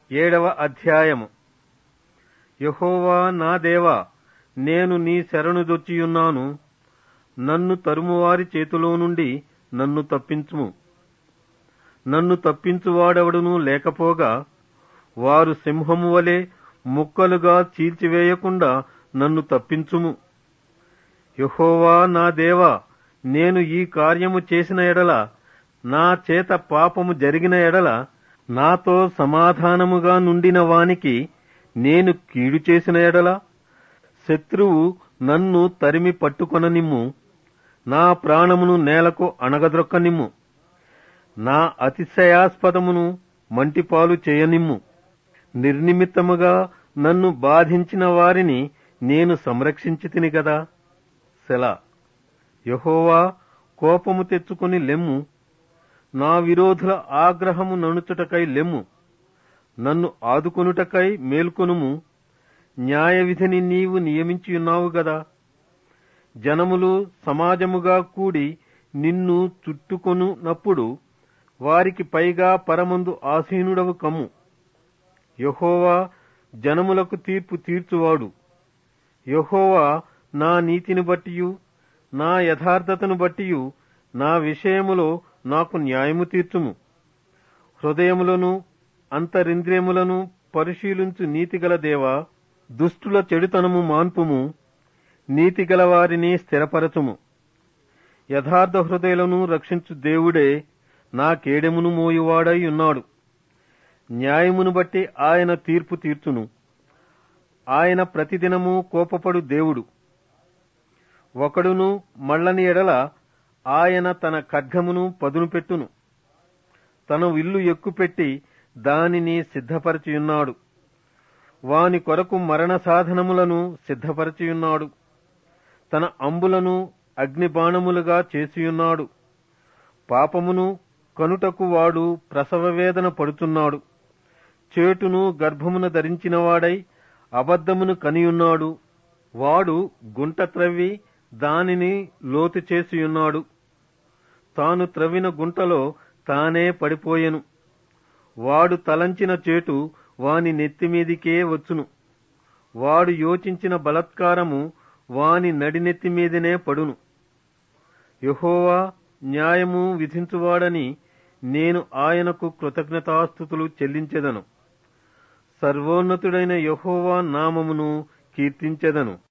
ఏడవ అధ్యాయము యహోవా నా దేవా నేను నీ శరణుదొచ్చియున్నాను నన్ను తరుమువారి చేతిలో నుండి నన్ను తప్పించుము నన్ను తప్పించువాడెవడునూ లేకపోగా వారు సింహము వలె ముక్కలుగా చీల్చివేయకుండా నన్ను తప్పించుము యహోవా నా దేవా నేను ఈ కార్యము చేసిన ఎడల నా చేత పాపము జరిగిన ఎడల నాతో సమాధానముగా నుండిన వానికి నేను కీడు చేసిన ఎడల శత్రువు నన్ను తరిమి పట్టుకొననిమ్ము నా ప్రాణమును నేలకు అణగద్రొక్కనిమ్ము నా అతిశయాస్పదమును మంటిపాలు చేయనిమ్ము నిర్నిమిత్తముగా నన్ను బాధించిన వారిని నేను సంరక్షించి తిని గదా సెలా యహోవా కోపము తెచ్చుకొని లెమ్ము నా విరోధుల ఆగ్రహము నణుచుటకై లెమ్ము నన్ను ఆదుకొనుటకై మేల్కొనుము న్యాయ విధిని నీవు నియమించియున్నావు గదా జనములు సమాజముగా కూడి నిన్ను చుట్టుకొనునప్పుడు వారికి పైగా పరమందు ఆసీనుడవు కమ్ము యహోవా జనములకు తీర్పు తీర్చువాడు యహోవా నా నీతిని బట్టియు నా యథార్థతను బట్టియు నా విషయములో నాకు న్యాయము తీర్చుము హృదయములను అంతరింద్రియములను పరిశీలించు నీతిగల దేవా దుష్టుల చెడుతనము మాన్పుము నీతిగల వారిని స్థిరపరచుము యథార్థ హృదయులను రక్షించు దేవుడే నా కేడెమును మోయువాడై ఉన్నాడు న్యాయమును బట్టి ఆయన తీర్పు తీర్చును ఆయన ప్రతిదినము కోపపడు దేవుడు ఒకడును మళ్ళని ఎడల ఆయన తన ఖడ్గమును పదును పెట్టును తన విల్లు ఎక్కుపెట్టి దానిని సిద్ధపరచియున్నాడు వాని కొరకు మరణ సాధనములను సిద్ధపరచియున్నాడు తన అంబులను అగ్నిబాణములుగా చేసియున్నాడు పాపమును కనుటకు వాడు ప్రసవ వేదన పడుతున్నాడు చేటును గర్భమున ధరించినవాడై అబద్ధమును కనియున్నాడు వాడు గుంట త్రవ్వి దానిని లోతు చేసియున్నాడు తాను త్రవ్విన గుంటలో తానే పడిపోయెను వాడు తలంచిన చేటు వాని నెత్తిమీదికే వచ్చును వాడు యోచించిన బలత్కారము వాని నడినెత్తి మీదనే పడును యహోవా న్యాయము విధించువాడని నేను ఆయనకు కృతజ్ఞతాస్థుతులు చెల్లించెదను సర్వోన్నతుడైన యహోవా నామమును కీర్తించెదను